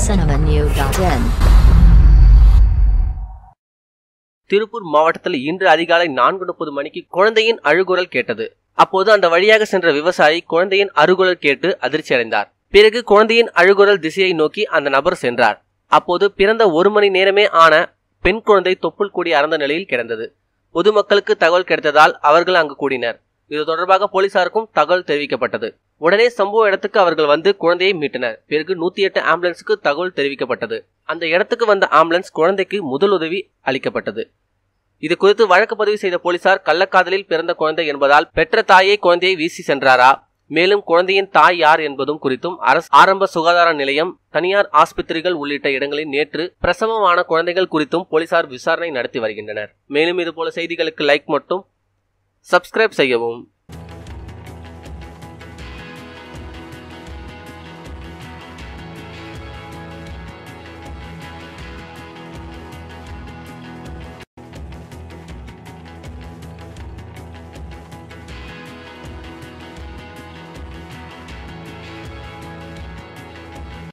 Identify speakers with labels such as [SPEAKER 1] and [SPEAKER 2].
[SPEAKER 1] cinemanew.in
[SPEAKER 2] Tiruppur மாவட்டத்தில் இன்று அதிகாலை நான்கு முப்பது மணிக்கு குழந்தையின் அழுகுரல் கேட்டது அப்போது அந்த வழியாக சென்ற விவசாயி குழந்தையின் அழுகுரல் கேட்டு அதிர்ச்சி அடைந்தார் பிறகு குழந்தையின் அழுகுரல் திசையை நோக்கி அந்த நபர் சென்றார் அப்போது பிறந்த ஒரு மணி நேரமே ஆன பெண் குழந்தை தொப்புள் கூடி அறந்த நிலையில் கிடந்தது பொதுமக்களுக்கு தகவல் கிடைத்ததால் அவர்கள் அங்கு கூடினர் இது தொடர்பாக போலீசாருக்கும் தகவல் தெரிவிக்கப்பட்டது உடனே சம்பவ இடத்துக்கு அவர்கள் வந்து குழந்தையை மீட்டனர் பிறகு நூத்தி எட்டு ஆம்புலன்ஸுக்கு தகவல் தெரிவிக்கப்பட்டது அந்த இடத்துக்கு வந்த ஆம்புலன்ஸ் குழந்தைக்கு முதலுதவி அளிக்கப்பட்டது இது குறித்து வழக்கு பதிவு செய்த போலீசார் கள்ளக்காதலில் பிறந்த குழந்தை என்பதால் பெற்ற தாயை குழந்தையை வீசி சென்றாரா மேலும் குழந்தையின் தாய் யார் என்பதும் குறித்தும் அரசு ஆரம்ப சுகாதார நிலையம் தனியார் ஆஸ்பத்திரிகள் உள்ளிட்ட இடங்களில் நேற்று பிரசவமான குழந்தைகள் குறித்தும் போலீசார் விசாரணை நடத்தி வருகின்றனர் மேலும் இதுபோல செய்திகளுக்கு லைக் மட்டும் சப்ஸ்கிரைப் செய்யவும்